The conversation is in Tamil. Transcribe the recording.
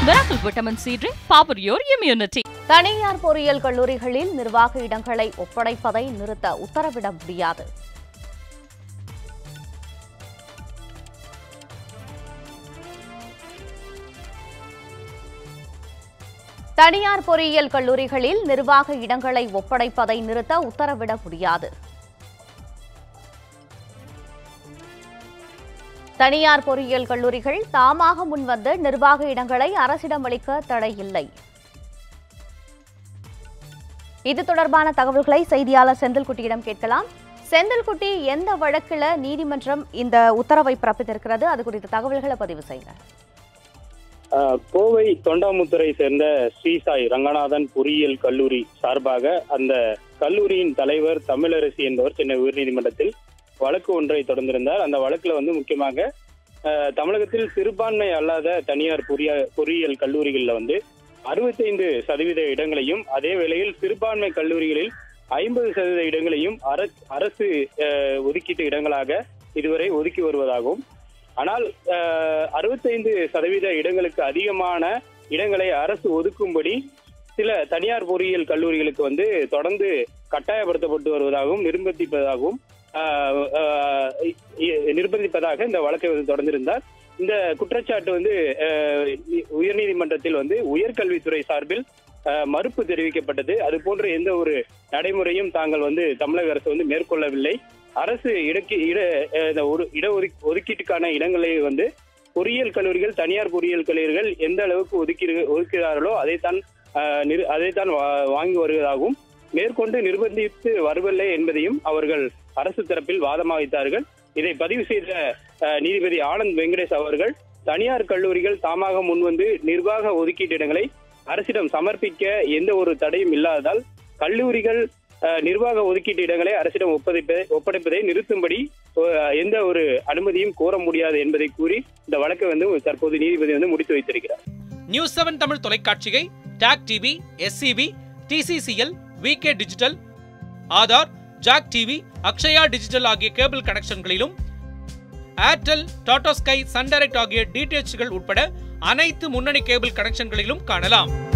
Miracle Vitamin C Drink, power your immunity. தனியார் பொறியியல் கல்லூரிகளில் நிர்வாக இடங்களை ஒப்படைப்பதை நிறுத்த உத்தரவிட முடியாது தனியார் பொறியியல் கல்லூரிகளில் நிர்வாக இடங்களை ஒப்படைப்பதை நிறுத்த உத்தரவிட முடியாது தனியார் பொறியியல் கல்லூரிகள் தாமாக முன்வந்து நிர்வாக இடங்களை அரசிடம் அளிக்க தடையில்லை இது தொடர்பான தகவல்களை செய்தியாளர் செந்தில்குட்டியிடம் கேட்கலாம் செந்தில்குட்டி எந்த வழக்குல நீதிமன்றம் இந்த உத்தரவை பிறப்பித்திருக்கிறது அது குறித்த தகவல்களை பதிவு செய்யுங்க ஆஹ் கோவை தொண்டாமுத்துறை சேர்ந்த ஸ்ரீசாய் ரங்கநாதன் பொறியியல் கல்லூரி சார்பாக அந்த கல்லூரியின் தலைவர் தமிழரசி என்பவர் சென்னை உயர்நீதிமன்றத்தில் வழக்கு ஒன்றை தொடர்ந்திருந்தார் அந்த வழக்குல வந்து முக்கியமாக ஆஹ் தமிழகத்தில் சிறுபான்மை அல்லாத தனியார் பொறிய பொறியியல் கல்லூரிகளில் வந்து அறுபத்தைந்து சதவீத இடங்களையும் அதே வேளையில் சிறுபான்மை கல்லூரிகளில் ஐம்பது சதவீத இடங்களையும் அரசு அரசு ஆஹ் ஒதுக்கீட்டு இடங்களாக இதுவரை ஒதுக்கி வருவதாகவும் ஆனால் அறுபத்தைந்து சதவீத இடங்களுக்கு அதிகமான இடங்களை அரசு ஒதுக்கும்படி சில தனியார் பொறியியல் கல்லூரிகளுக்கு வந்து தொடர்ந்து கட்டாயப்படுத்தப்பட்டு வருவதாகவும் நிர்பந்திப்பதாகவும் ஆஹ், ஆஹ், இ- நிர்பந்திப்பதாக இந்த வழக்கை வந்து தொடர்ந்திருந்தார் இந்த குற்றச்சாட்டு வந்து ஆஹ், இ- உயர்நீதிமன்றத்தில் வந்து உயர்கல்வித்துறை சார்பில் ஆஹ், மறுப்பு தெரிவிக்கப்பட்டது அது போன்ற எந்த ஒரு நடைமுறையும் தாங்கள் வந்து தமிழக அரசு வந்து மேற்கொள்ளவில்லை அரசு இடக்கி இட அஹ், இந்த ஒரு இட ஒதுக்கி- ஒதுக்கீட்டுக்கான இடங்களை வந்து பொறியியல் கல்லூரிகள் தனியார் பொறியியல் கல்லூரிகள் எந்த அளவுக்கு ஒதுக்கி ஒதுக்கிறார்களோ அதைத்தான் ஆஹ், நிரு- அதைத்தான் வா- வாங்கி வருவதாகவும் மேற்கொண்டு நிர்பந்தித்து வரவில்லை என்பதையும் அவர்கள் அரசு தரப்பில் வாதமாக வைத்தார்கள் இதை பதிவு செய்த ஆஹ், நீதிபதி ஆனந்த் வெங்கடேஷ் அவர்கள் தனியார் கல்லூரிகள் தாமாக முன்வந்து நிர்வாக ஒதுக்கீட்டு இடங்களை அரசிடம் சமர்ப்பிக்க எந்த ஒரு தடையும் இல்லாததால் கல்லூரிகள் அஹ், நிர்வாக ஒதுக்கீட்டு இடங்களை அரசிடம் ஒப்படைப்பதை ஒப்படைப்பதை நிறுத்தும்படி அஹ், எந்த ஒரு அனுமதியும் கோர முடியாது என்பதை கூறி இந்த வழக்கை வந்து தற்போது நீதிபதி வந்து முடித்து வைத்திருக்கிறார் நியூஸ் செவன் தமிழ் தொலைக்காட்சியை Tak TV SCV TCCL VK digital Aadhaar Jak TV Akshaya digital ஆகிய கேபிள் கனெக்ஷன்களிலும் Airtel Tata Sky Sun Direct ஆகிய டிடிஎச்கள் உட்பட அனைத்து முன்னணி கேபிள் கனெக்ஷன்களிலும் காணலாம்